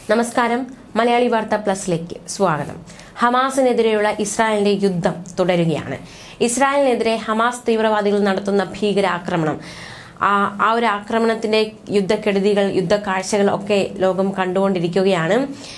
നമസ്കാരം മലയാളി വാർത്ത പ്ലസിലേക്ക് സ്വാഗതം ഹമാസിനെതിരെയുള്ള ഇസ്രായേലിന്റെ യുദ്ധം തുടരുകയാണ് ഇസ്രായേലിനെതിരെ ഹമാസ് തീവ്രവാദികൾ നടത്തുന്ന ഭീകരാക്രമണം ആ ആ ഒരു ആക്രമണത്തിന്റെ യുദ്ധക്കെടുതികൾ യുദ്ധക്കാഴ്ചകൾ ഒക്കെ ലോകം കണ്ടുകൊണ്ടിരിക്കുകയാണ്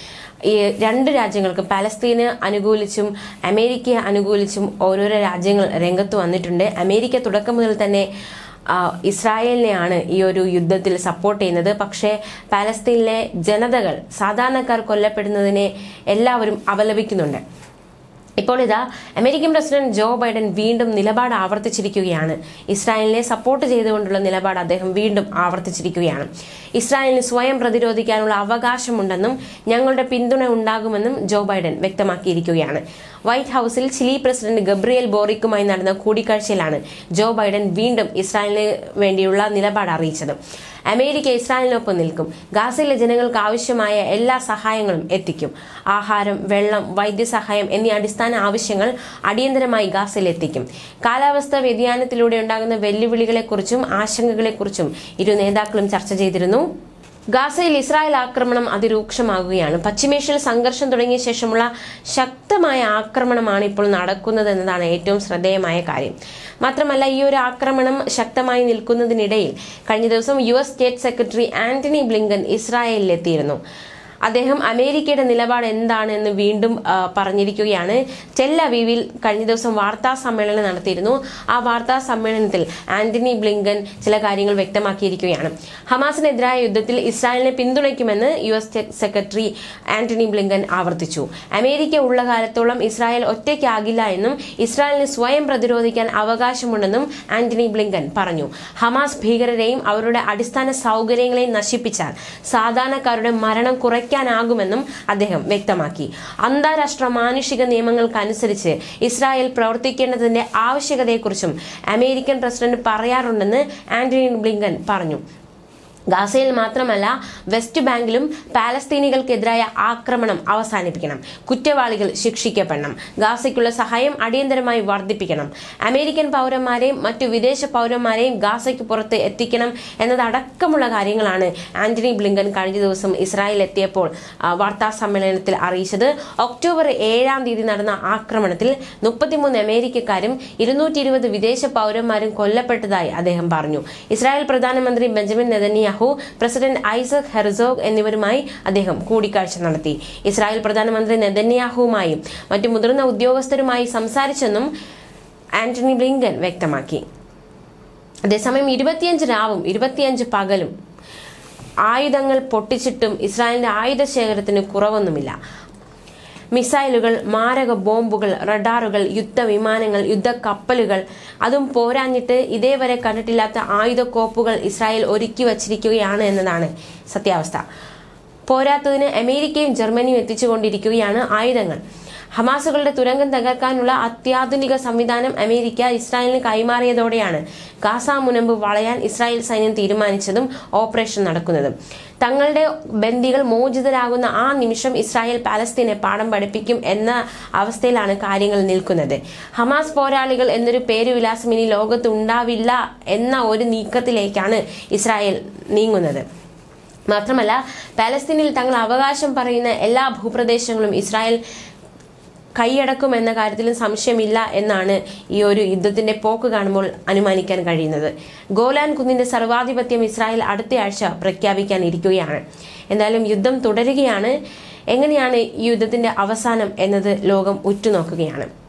ഈ രണ്ട് രാജ്യങ്ങൾക്ക് പലസ്തീന് അനുകൂലിച്ചും അമേരിക്കയെ അനുകൂലിച്ചും ഓരോരോ രാജ്യങ്ങൾ രംഗത്ത് വന്നിട്ടുണ്ട് അമേരിക്ക തുടക്കം മുതൽ തന്നെ ആ, ഇസ്രായേലിനെയാണ് ഈ ഒരു യുദ്ധത്തിൽ സപ്പോർട്ട് ചെയ്യുന്നത് പക്ഷേ പാലസ്തീനിലെ ജനതകൾ സാധാരണക്കാർ കൊല്ലപ്പെടുന്നതിനെ എല്ലാവരും അപലപിക്കുന്നുണ്ട് ഇപ്പോൾ ഇതാ അമേരിക്കൻ പ്രസിഡന്റ് ജോ ബൈഡൻ വീണ്ടും നിലപാട് ആവർത്തിച്ചിരിക്കുകയാണ് ഇസ്രായേലിനെ സപ്പോർട്ട് ചെയ്തുകൊണ്ടുള്ള നിലപാട് അദ്ദേഹം വീണ്ടും ആവർത്തിച്ചിരിക്കുകയാണ് ഇസ്രായേലിന് സ്വയം പ്രതിരോധിക്കാനുള്ള അവകാശമുണ്ടെന്നും ഞങ്ങളുടെ പിന്തുണ ഉണ്ടാകുമെന്നും ജോ ബൈഡൻ വ്യക്തമാക്കിയിരിക്കുകയാണ് വൈറ്റ് ഹൌസിൽ ചിലി പ്രസിഡന്റ് ഗബ്രിയൽ ബോറിക്കുമായി നടന്ന കൂടിക്കാഴ്ചയിലാണ് ജോ ബൈഡൻ വീണ്ടും ഇസ്രായേലിന് വേണ്ടിയുള്ള നിലപാട് അറിയിച്ചത് അമേരിക്ക ഇസ്രായേലിനൊപ്പം നിൽക്കും ഗാസയിലെ ജനങ്ങൾക്ക് ആവശ്യമായ എല്ലാ സഹായങ്ങളും എത്തിക്കും ആഹാരം വെള്ളം വൈദ്യസഹായം എന്നീ അടിസ്ഥാന ആവശ്യങ്ങൾ അടിയന്തരമായി ഗാസയിൽ എത്തിക്കും കാലാവസ്ഥാ വ്യതിയാനത്തിലൂടെ ഉണ്ടാകുന്ന വെല്ലുവിളികളെക്കുറിച്ചും ആശങ്കകളെക്കുറിച്ചും ഇരു നേതാക്കളും ചർച്ച ചെയ്തിരുന്നു ഗാസയിൽ ഇസ്രായേൽ ആക്രമണം അതിരൂക്ഷമാകുകയാണ് പശ്ചിമേഷ്യയിൽ സംഘർഷം തുടങ്ങിയ ശേഷമുള്ള ശക്തമായ ആക്രമണമാണ് ഇപ്പോൾ നടക്കുന്നത് എന്നതാണ് ഏറ്റവും ശ്രദ്ധേയമായ കാര്യം മാത്രമല്ല ഈ ഒരു ആക്രമണം ശക്തമായി നിൽക്കുന്നതിനിടയിൽ കഴിഞ്ഞ ദിവസം U S state secretary Antony Blinken ഇസ്രായേലിലെത്തിയിരുന്നു അദ്ദേഹം അമേരിക്കയുടെ നിലപാട് എന്താണ് എന്ന് വീണ്ടും ആ, പറഞ്ഞിരിക്കുകയാണ് ടെൽ അവീവിൽ കഴിഞ്ഞ ദിവസം വാർത്താ സമ്മേളനം നടത്തിയിരുന്നു ആ വാർത്താ സമ്മേളനത്തിൽ ആന്റണി ബ്ലിങ്കൻ ചില കാര്യങ്ങൾ വ്യക്തമാക്കിയിരിക്കുകയാണ് ഹമാസിനെതിരായ യുദ്ധത്തിൽ ഇസ്രായേലിനെ പിന്തുണയ്ക്കുമെന്ന് U S state secretary Antony Blinken ആവർത്തിച്ചു അമേരിക്ക ഉള്ള കാലത്തോളം ഇസ്രായേൽ ഒറ്റയ്ക്കാകില്ല എന്നും ഇസ്രായേലിന് സ്വയം പ്രതിരോധിക്കാൻ അവകാശമുണ്ടെന്നും ആന്റണി ബ്ലിങ്കൻ പറഞ്ഞു ഹമാസ് ഭീകരരെയും അവരുടെ അടിസ്ഥാന സൗകര്യങ്ങളെയും നശിപ്പിച്ചാൽ സാധാരണക്കാരുടെ മരണം കുറയ്ക്കാനാകുമെന്നും അദ്ദേഹം വ്യക്തമാക്കി അന്താരാഷ്ട്ര മാനുഷിക നിയമങ്ങൾക്കനുസരിച്ച് ഇസ്രായേൽ പ്രവർത്തിക്കേണ്ടതിന്റെ ആവശ്യകതയെക്കുറിച്ചും അമേരിക്കൻ പ്രസിഡന്റ് പറയാറുണ്ടെന്ന് ആന്റണി ബ്ലിങ്കൻ പറഞ്ഞു ഗാസയിൽ മാത്രമല്ല വെസ്റ്റ് ബാങ്കിലും പാലസ്തീനികൾക്കെതിരായ ആക്രമണം അവസാനിപ്പിക്കണം കുറ്റവാളികൾ ശിക്ഷിക്കപ്പെടണം ഗാസയ്ക്കുള്ള സഹായം അടിയന്തരമായി വർദ്ധിപ്പിക്കണം അമേരിക്കൻ പൗരന്മാരെയും മറ്റു വിദേശ പൗരന്മാരെയും ഗാസയ്ക്ക് പുറത്ത് എത്തിക്കണം എന്നതടക്കമുള്ള കാര്യങ്ങളാണ് ആന്റണി ബ്ലിങ്കൻ കഴിഞ്ഞ ദിവസം ഇസ്രായേൽ എത്തിയപ്പോൾ ആ, വാർത്താ സമ്മേളനത്തിൽ അറിയിച്ചത് ഒക്ടോബർ ഏഴാം തീയതി നടന്ന ആക്രമണത്തിൽ മുപ്പത്തിമൂന്ന് അമേരിക്കക്കാരും ഇരുന്നൂറ്റി ഇരുപത് വിദേശ പൗരന്മാരും കൊല്ലപ്പെട്ടതായി അദ്ദേഹം പറഞ്ഞു ഇസ്രായേൽ പ്രധാനമന്ത്രി Benjamin Netanyahu president Isaac Herzog എന്നിവരുമായി അദ്ദേഹം കൂടിക്കാഴ്ച നടത്തി ഇസ്രായേൽ പ്രധാനമന്ത്രി നെതന്യാഹുവുമായും മറ്റു മുതിർന്ന ഉദ്യോഗസ്ഥരുമായി സംസാരിച്ചെന്നും ആന്റണി ബ്ലിങ്കൻ വ്യക്തമാക്കി അതേസമയം ഇരുപത്തിയഞ്ച് രാവും ഇരുപത്തിയഞ്ച് പകലും ആയുധങ്ങൾ പൊട്ടിച്ചിട്ടും ഇസ്രായേലിന്റെ ആയുധ ശേഖരത്തിന് കുറവൊന്നുമില്ല മിസൈലുകൾ മാരക ബോംബുകൾ റഡാറുകൾ യുദ്ധവിമാനങ്ങൾ യുദ്ധക്കപ്പലുകൾ അതും പോരാഞ്ഞിട്ട് ഇതേവരെ കണ്ടിട്ടില്ലാത്ത ആയുധക്കോപ്പുകൾ ഇസ്രായേൽ ഒരുക്കി വച്ചിരിക്കുകയാണ് എന്നതാണ് സത്യാവസ്ഥ പോരാത്തതിന് അമേരിക്കയും ജർമ്മനിയും എത്തിച്ചുകൊണ്ടിരിക്കുകയാണ് ആയുധങ്ങൾ ഹമാസുകളുടെ തുരങ്കം തകർക്കാനുള്ള അത്യാധുനിക സംവിധാനം അമേരിക്ക ഇസ്രായേലിന് കൈമാറിയതോടെയാണ് ഗാസ മുനമ്പ് വളയാൻ ഇസ്രായേൽ സൈന്യം തീരുമാനിച്ചതും ഓപ്പറേഷൻ നടക്കുന്നതും തങ്ങളുടെ ബന്ദികൾ മോചിതരാകുന്ന ആ നിമിഷം ഇസ്രായേൽ പാലസ്തീനെ പാഠം പഠിപ്പിക്കും എന്ന അവസ്ഥയിലാണ് കാര്യങ്ങൾ നിൽക്കുന്നത് ഹമാസ് പോരാളികൾ എന്നൊരു പേരുവിലാസം ഇനി ലോകത്ത് ഉണ്ടാവില്ല എന്ന ഒരു നീക്കത്തിലേക്കാണ് ഇസ്രായേൽ നീങ്ങുന്നത് മാത്രമല്ല പാലസ്തീനിൽ തങ്ങൾ അവകാശം പറയുന്ന എല്ലാ ഭൂപ്രദേശങ്ങളും ഇസ്രായേൽ കൈയടക്കും എന്ന കാര്യത്തിലും സംശയമില്ല എന്നാണ് ഈ ഒരു യുദ്ധത്തിന്റെ പോക്ക് കാണുമ്പോൾ അനുമാനിക്കാൻ കഴിയുന്നത് ഗോലാൻ കുന്നിന്റെ സർവാധിപത്യം ഇസ്രായേൽ അടുത്തയാഴ്ച പ്രഖ്യാപിക്കാൻ ഇരിക്കുകയാണ് എന്തായാലും യുദ്ധം തുടരുകയാണ് എങ്ങനെയാണ് ഈ യുദ്ധത്തിന്റെ അവസാനം എന്നത് ലോകം ഉറ്റുനോക്കുകയാണ്